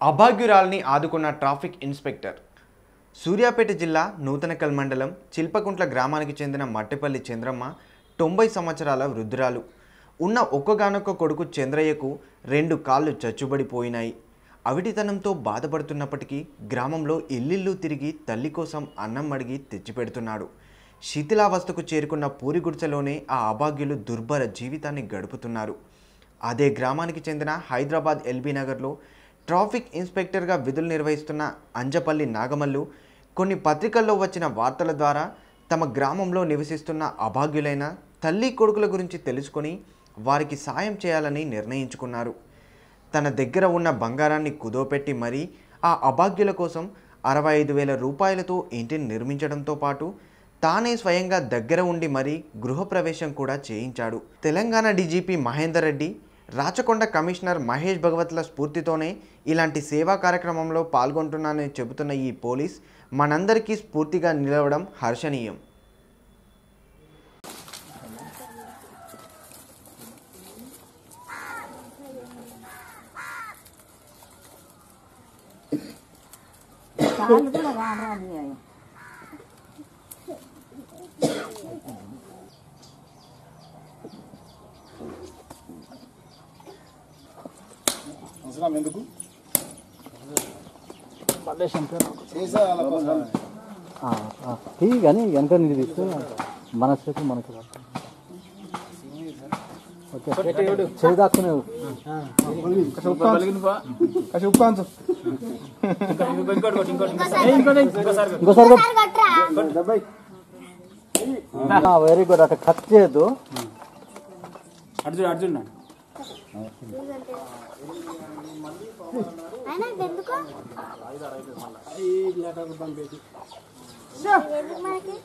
అభాగ్యురాల్ని ఆదుకున్న traffic inspector Suryapet జిల్లా నూతనకల్ మండలం చిల్పకుంట్ల గ్రామానికి చెందిన మట్టెపల్లి చంద్రమ్మ తొంభై సంవత్సరాల వృద్ధురాలు ఉన్న ఒక్కగానొక్క కొడుకు చంద్రయ్యకు రెండు కాళ్ళు చచ్చుబడిపోయినాయి అవిటితనంతో బాధపడుతున్నప్పటికీ గ్రామంలో ఇల్లిల్లు తిరిగి తల్లి కోసం అన్నం అడిగి తెచ్చిపెడుతున్నాడు శిథిలావస్థకు చేరుకున్న పూరి గుడిసెలోనే ఆ అభాగ్యులు దుర్భర జీవితాన్ని గడుపుతున్నారు అదే గ్రామానికి చెందిన హైదరాబాద్ ఎల్బీ నగర్లో ట్రాఫిక్ ఇన్స్పెక్టర్గా విధులు నిర్వహిస్తున్న అంజపల్లి నాగమల్లు కొన్ని పత్రికల్లో వచ్చిన వార్తల ద్వారా తమ గ్రామంలో నివసిస్తున్న అభాగ్యులైన తల్లి కొడుకుల గురించి తెలుసుకొని వారికి సాయం చేయాలని నిర్ణయించుకున్నారు తన దగ్గర ఉన్న బంగారాన్ని కుదోపెట్టి మరీ ఆ అభాగ్యుల కోసం అరవై ఐదు వేల రూపాయలతో ఇంటిని నిర్మించడంతో పాటు తానే స్వయంగా దగ్గర ఉండి మరీ గృహప్రవేశం కూడా చేయించాడు తెలంగాణ డీజీపీ మహేందర్ రెడ్డి రాచకొండ కమిషనర్ మహేష్ భగవత్ల స్ఫూర్తితోనే ఇలాంటి సేవా కార్యక్రమంలో పాల్గొంటున్నానని చెబుతున్న ఈ పోలీస్ మనందరికీ స్ఫూర్తిగా నిలవడం హర్షణీయం కాళ్ళు కూడా రారాదు అవసరం ఎందుకు చేసే వాళ్ళ కోసం తీ కానీ వెనక నీకు తీస్తే మన చేతులు మనకి రాదు. ఓకే చేయి దాక్కునే కసి ఉప్పాంచు ఇంకోసారి వెరీ గుడ్ అట్లా కట్ చేయొద్దు అర్జున్ అర్జున్ అయినా ఎందుకు ఎందుకు మనకి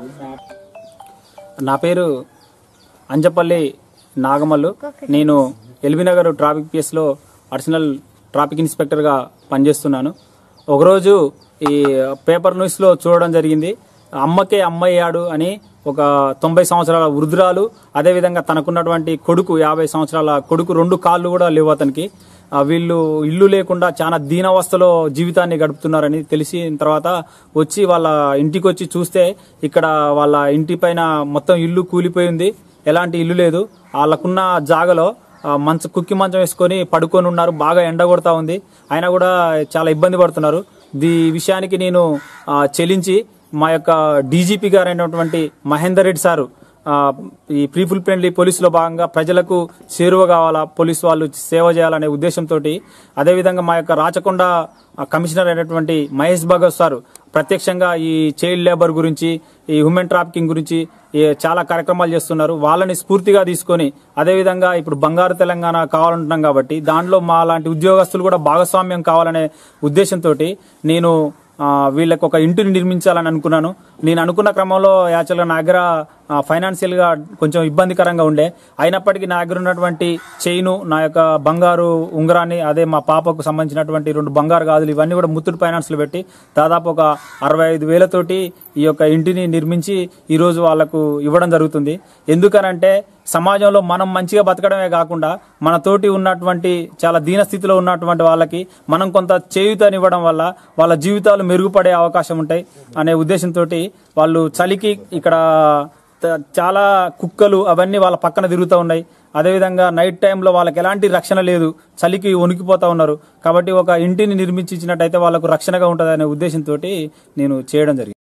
నా పేరు అంజపల్లి నాగమల్లు నేను ఎల్బీనగర్ ట్రాఫిక్ పిఎస్లో అడిషనల్ ట్రాఫిక్ ఇన్స్పెక్టర్గా పనిచేస్తున్నాను ఒకరోజు ఈ పేపర్ న్యూస్లో చూడడం జరిగింది అమ్మకే అమ్మయ్యాడు అని ఒక తొంభై సంవత్సరాల వృద్ధురాలు అదేవిధంగా తనకున్నటువంటి కొడుకు యాభై సంవత్సరాల కొడుకు రెండు కాళ్ళు కూడా లేవు అతనికి ఆ, వీళ్ళు ఇల్లు లేకుండా చాలా దీనావస్థలో జీవితాన్ని గడుపుతున్నారని తెలిసిన తర్వాత వచ్చి వాళ్ళ ఇంటికి వచ్చి చూస్తే ఇక్కడ వాళ్ళ ఇంటి పైన మొత్తం ఇల్లు కూలిపోయింది ఎలాంటి ఇల్లు లేదు వాళ్ళకున్న జాగలో ఆ, మంచం కుక్కి మంచం వేసుకొని పడుకొని ఉన్నారు బాగా ఎండ కొడతా ఉంది అయినా కూడా చాలా ఇబ్బంది పడుతున్నారు దీ విషయానికి నేను ఆ, చెలించి మా యొక్క డీజీపీ గారైనటువంటి మహేందర్ రెడ్డి సారు ఆ, ఈ ప్రీఫుల్ ఫ్రెండ్లీ పోలీసులో భాగంగా ప్రజలకు చేరువ కావాలా పోలీసు వాళ్ళు సేవ చేయాలనే ఉద్దేశంతో అదేవిధంగా మా యొక్క రాచకొండ ఆ, కమిషనర్ అయినటువంటి మహేష్ భగత్ సార్ ప్రత్యక్షంగా ఈ చైల్డ్ లేబర్ గురించి ఈ హ్యూమన్ ట్రాఫికింగ్ గురించి ఈ చాలా కార్యక్రమాలు చేస్తున్నారు వాళ్ళని స్ఫూర్తిగా తీసుకొని అదేవిధంగా ఇప్పుడు బంగారు తెలంగాణ కావాలంటున్నాం కాబట్టి దాంట్లో మా లాంటి ఉద్యోగస్తులు కూడా భాగస్వామ్యం కావాలనే ఉద్దేశంతో నేను ఆ, వీళ్ళకి ఒక ఇంటిని నిర్మించాలని అనుకున్నాను నేను అనుకున్న క్రమంలో యాక్చువల్గా నా దగ్గర ఫైనాన్షియల్ గా కొంచెం ఇబ్బందికరంగా ఉండే అయినప్పటికీ నా దగ్గర ఉన్నటువంటి చైను నా యొక్క బంగారు ఉంగరాన్ని అదే మా పాపకు సంబంధించినటువంటి రెండు బంగారు గాజులు ఇవన్నీ కూడా ముత్తూట్ ఫైనాన్స్ లో పెట్టి దాదాపు ఒక అరవై ఐదు వేలతోటి ఈ యొక్క ఇంటిని నిర్మించి ఈ రోజు వాళ్లకు ఇవ్వడం జరుగుతుంది ఎందుకనంటే సమాజంలో మనం మంచిగా బతకడమే కాకుండా మన తోటి ఉన్నటువంటి చాలా దీన స్థితిలో ఉన్నటువంటి వాళ్ళకి మనం కొంత చేయుతనివ్వడం వల్ల వాళ్ళ జీవితాలు మెరుగుపడే అవకాశం ఉంటాయి అనే ఉద్దేశంతో వాళ్ళు చలికి ఇక్కడ త- చాలా కుక్కలు అవన్నీ వాళ్ళ పక్కన తిరుగుతూ ఉన్నాయి అదేవిధంగా నైట్ టైంలో వాళ్ళకి ఎలాంటి రక్షణ లేదు చలికి వణికిపోతా ఉన్నారు కాబట్టి ఒక ఇంటిని నిర్మించి ఇచ్చినట్టయితే వాళ్ళకు రక్షణగా ఉంటుంది అనే ఉద్దేశంతో నేను చేయడం జరిగింది